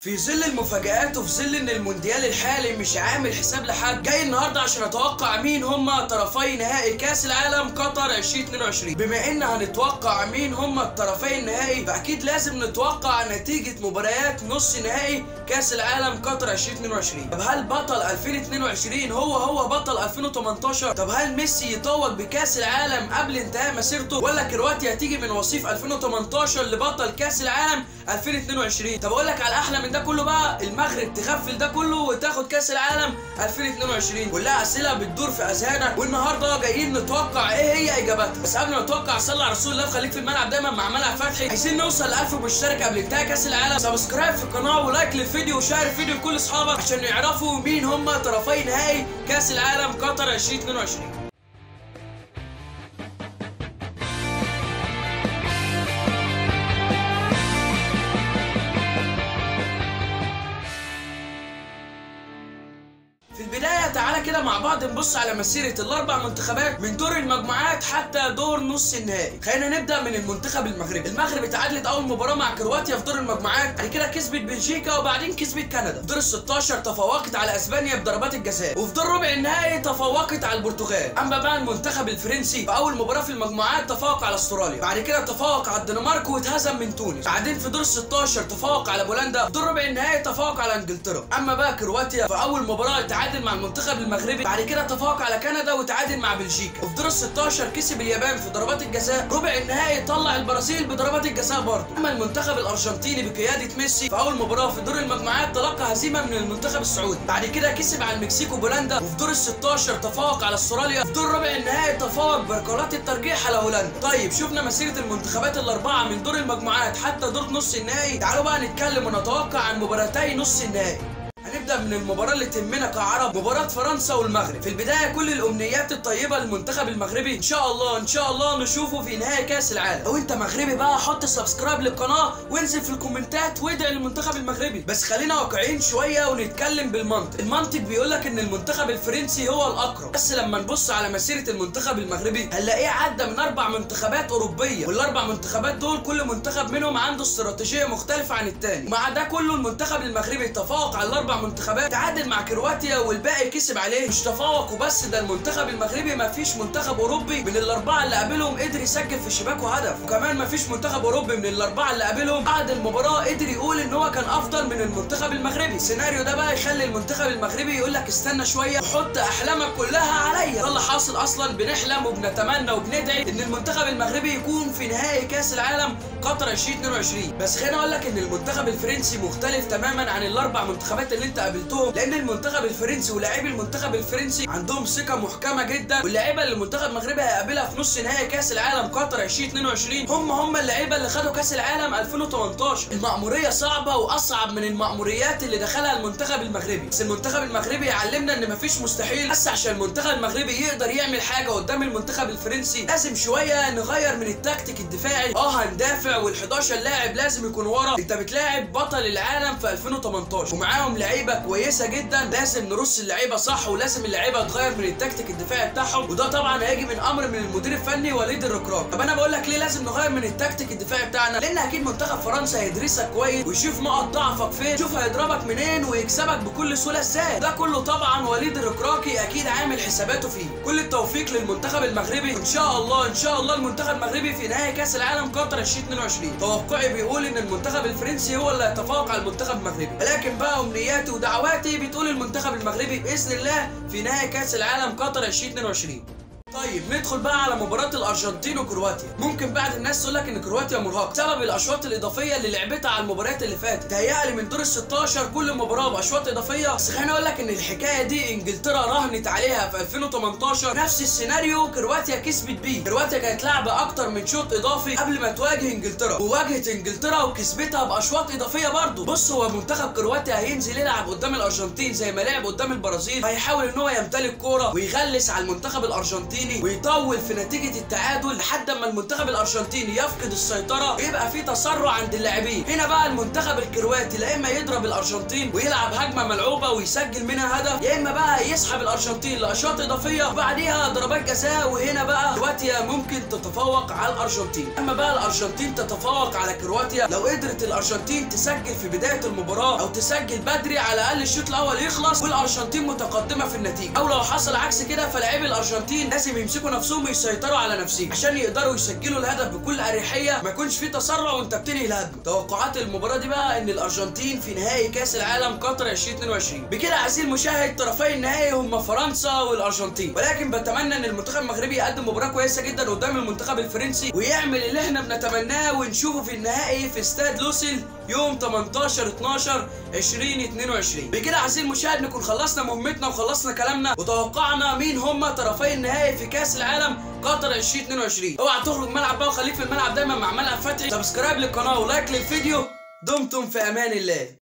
في ظل المفاجآت وفي ظل ان المونديال الحالي مش عامل حساب لحد جاي النهارده عشان اتوقع مين هما طرفي نهائي كاس العالم قطر 2022 بما ان هنتوقع مين هما الطرفي النهائي فاكيد لازم نتوقع نتيجه مباريات نص نهائي كاس العالم قطر 2022 طب هل بطل 2022 هو هو بطل 2018 طب هل ميسي يتوج بكاس العالم قبل انتهاء مسيرته ولا كرواتيا تيجي من وصيف 2018 لبطل كاس العالم 2022 طب اقول لك على احلى من ده كله بقى المغرب تغفل ده كله وتاخد كاس العالم 2022 كلها اسئله بتدور في اذهانك والنهارده جايين نتوقع ايه هي اجاباتها بس قبل ما نتوقع صلي على رسول الله وخليك في الملعب دايما مع ملعب فتحي عايزين نوصل ل 1000 مشترك قبل انتهاء كاس العالم سبسكرايب في القناه ولايك للفيديو وشير الفيديو لكل اصحابك عشان يعرفوا مين هم طرفي نهائي كاس العالم قطر 2022 في البداية تعالى كده مع بعض نبص على مسيرة الأربع منتخبات من دور المجموعات حتى دور نص النهائي. خلينا نبدأ من المنتخب المغربي. المغرب اتعادلت أول مباراة مع كرواتيا في دور المجموعات، بعد كده كسبت بلجيكا وبعدين كسبت كندا. في دور ال 16 تفوقت على أسبانيا بضربات الجزاء، وفي دور ربع النهائي تفوقت على البرتغال. أما بقى المنتخب الفرنسي في أول مباراة في المجموعات تفوق على أستراليا، بعد كده تفوق على الدنمارك واتهزم من تونس. بعدين في دور ال 16 تفوق على بولندا، في دور ربع النهائي تفوق على إنجلترا. أما بقى كرواتيا في أول مباراة تعادل مع المنتخب المغربي بعد كده تفوق على كندا وتعادل مع بلجيكا وفي دور ال 16 كسب اليابان في ضربات الجزاء ربع النهائي طلع البرازيل بضربات الجزاء برضه اما المنتخب الارجنتيني بقياده ميسي في اول مباراه في دور المجموعات تلقى هزيمه من المنتخب السعودي بعد كده كسب على المكسيك وبولندا وفي دور ال 16 تفوق على استراليا في دور ربع النهائي تفوق بركلات الترجيح على هولندا طيب شفنا مسيره المنتخبات الاربعه من دور المجموعات حتى دور نص النهائي تعالوا بقى نتكلم ونتوقع عن مباراتي نص النهائي هنبدا من المباراه اللي تهمنا كعرب مباراه فرنسا والمغرب في البدايه كل الامنيات الطيبه للمنتخب المغربي ان شاء الله ان شاء الله نشوفه في نهائي كاس العالم لو انت مغربي بقى حط سبسكرايب للقناه وانزل في الكومنتات وادعي للمنتخب المغربي بس خلينا واقعيين شويه ونتكلم بالمنطق المنطق بيقول لك ان المنتخب الفرنسي هو الاقرب بس لما نبص على مسيره المنتخب المغربي هنلاقيه عدى من اربع منتخبات اوروبيه والاربع منتخبات دول كل منتخب منهم عنده استراتيجيه مختلفه عن التاني مع ده كله المنتخب المغربي تفوق على الاربع منتخبات تعادل مع كرواتيا والباقي كسب عليه مش تفوق وبس ده المنتخب المغربي ما فيش منتخب اوروبي من الاربعه اللي قابلهم قدر يسجل في شباكه هدف وكمان ما فيش منتخب اوروبي من الاربعه اللي قابلهم بعد المباراه قدر يقول ان هو كان افضل من المنتخب المغربي السيناريو ده بقى يخلي المنتخب المغربي يقول لك استنى شويه وحط احلامك كلها عليا ده اللي حاصل اصلا بنحلم وبنتمنى وبندعي ان المنتخب المغربي يكون في نهائي كاس العالم قطر 2022 بس خليني اقول لك ان المنتخب الفرنسي مختلف تماما عن الاربع منتخبات اللي انت قابلتهم لان المنتخب الفرنسي ولاعبي المنتخب الفرنسي عندهم ثقه محكمه جدا واللعيبه اللي المنتخب المغربي هيقابلها في نص نهائي كاس العالم قطر 2022 هم هم اللعيبه اللي خدوا كاس العالم 2018 المأموريه صعبه واصعب من المأموريات اللي دخلها المنتخب المغربي بس المنتخب المغربي يعلمنا ان مفيش مستحيل بس عشان المنتخب المغربي يقدر يعمل حاجه قدام المنتخب الفرنسي لازم شويه نغير من التكتيك الدفاعي اه هندافع وال11 لاعب لازم يكون ورا انت بتلاعب بطل العالم في 2018 ومعاهم لعيبه كويسه جدا لازم نرص اللعيبه صح ولازم اللعيبه تغير من التكتيك الدفاعي بتاعهم وده طبعا هيجي من امر من المدير الفني وليد الركراك طب انا بقول لك ليه لازم نغير من التكتيك الدفاعي بتاعنا لان اكيد منتخب فرنسا هيدرسك كويس ويشوف نقط ضعفك فين شوف هيضربك منين ويكسبك بكل سهوله ازاي ده كله طبعا وليد الركراكي اكيد عامل حساباته فيه كل التوفيق للمنتخب المغربي ان شاء الله ان شاء الله المنتخب المغربي في نهائي كاس العالم قطر 2022 توقعي بيقول ان المنتخب الفرنسي هو اللي هيتفوق على المنتخب المغربي ولكن بقى امنياتي ودعواتي بتقول المنتخب المغربي باذن الله في نهائي كاس العالم قطر 2022 طيب ندخل بقى على مباراة الأرجنتين وكرواتيا، ممكن بعض الناس تقول لك إن كرواتيا مرهقة بسبب الأشواط الإضافية اللي لعبتها على المباريات اللي فاتت، تهيألي من دور ال 16 كل مباراة بأشواط إضافية، بس خليني أقول لك إن الحكاية دي إنجلترا راهنت عليها في 2018 نفس السيناريو كرواتيا كسبت بيه، كرواتيا كانت لعبة أكتر من شوط إضافي قبل ما تواجه إنجلترا، وواجهت إنجلترا وكسبتها بأشواط إضافية برضه، بص هو منتخب كرواتيا هينزل يلعب قدام الأرجنتين زي ما لعب قدام البرازيل، هيحاول إن هو يمتلك كورة ويغلس على المنتخب الأرجنتيني الارجنتيني ويطول في نتيجه التعادل لحد ما المنتخب الارجنتيني يفقد السيطره ويبقى في تسرع عند اللاعبين هنا بقى المنتخب الكرواتي لا اما يضرب الارجنتين ويلعب هجمه ملعوبه ويسجل منها هدف يا اما بقى يسحب الارجنتين لاشواط اضافيه وبعديها ضربات جزاء وهنا بقى كرواتيا ممكن تتفوق على الارجنتين اما بقى الارجنتين تتفوق على كرواتيا لو قدرت الارجنتين تسجل في بدايه المباراه او تسجل بدري على الاقل الشوط الاول يخلص والارجنتين متقدمه في النتيجه او لو حصل عكس كده فلاعبي الارجنتين لازم يمسكوا نفسهم ويسيطروا على نفسهم عشان يقدروا يسجلوا الهدف بكل اريحيه ما يكونش في تسرع وانت بتنهي الهجمه توقعات المباراه دي بقى ان الارجنتين في نهائي كاس العالم قطر 2022 بكده عزيزي المشاهد طرفي النهائي هم فرنسا والارجنتين ولكن بتمنى ان المنتخب المغربي يقدم مباراه كويسه جدا قدام المنتخب الفرنسي ويعمل اللي احنا بنتمناه ونشوفه في النهائي في استاد لوسيل يوم 18 12 2022 بكده عزيزي المشاهد نكون خلصنا مهمتنا وخلصنا كلامنا وتوقعنا مين هم طرفي النهائي في كاس العالم قطر 2022 اوعى تخرج ملعب بقى وخليك في الملعب دايما مع ملعب فتحي سبسكرايب للقناه ولايك للفيديو دمتم في امان الله